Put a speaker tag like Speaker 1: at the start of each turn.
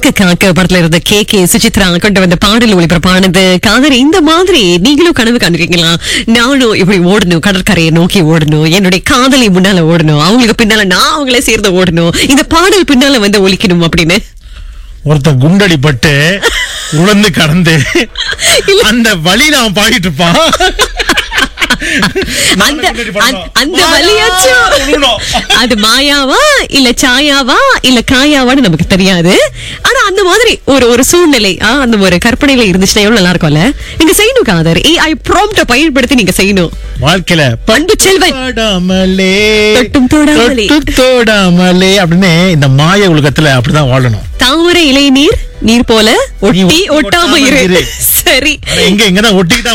Speaker 1: காக்க காக்க படத்துல இருந்த கே கே சுசித்ரா கொண்டு வந்த பாடல் ஒளிபரப்பானது காதல் இந்த மாதிரி நீங்களும் கனவு காண்றீங்களா நானும் இப்படி ஓடணும் கடற்கரையை நோக்கி ஓடணும் என்னுடைய காதலி முன்னால ஓடணும் அவங்களுக்கு பின்னால நான் அவங்களே சேர்ந்து ஓடணும் இந்த பாடல் பின்னால வந்து ஒலிக்கணும் அப்படின்னு
Speaker 2: ஒருத்தன் குண்டடிப்பட்டு உழந்து கடந்து அந்த வழியில அவன் பாடிட்டு இருப்பான்
Speaker 1: அந்த அந்த- அந்த வழியாச்சும் அது மாயாவா இல்ல சாயாவா இல்ல காயாவான்னு நமக்கு தெரியாது ஆனா அந்த மாதிரி ஒரு ஒரு சூழ்நிலை ஆ, அந்த ஒரு கற்பனையில இருந்துச்சுன்னா எவ்வளவு நல்லா இருக்கும்ல நீங்க செய்யணும் காதர் ஏஐ ப்ராம்ப்ட பயன்படுத்தி நீங்க செய்யணும்
Speaker 2: வாழ்க்கையில
Speaker 1: பண்பு செல்வன்
Speaker 2: தொடாமலே
Speaker 1: தொட்டும் தொடாமலே.
Speaker 2: தொட்டு தொடாமலே அப்படின்னு இந்த மாய உலகத்துல அப்படிதான் வாழணும்
Speaker 1: தாமரை இலை நீர் நீர் போல ஒட்டி
Speaker 2: ஒட்டி
Speaker 1: ஒட்டாம
Speaker 2: ஒட்டாம
Speaker 1: இரு
Speaker 2: இரு.
Speaker 1: சரி
Speaker 2: ஆனா எங்க எங்கதான் ஒட்டிக்கிட்டா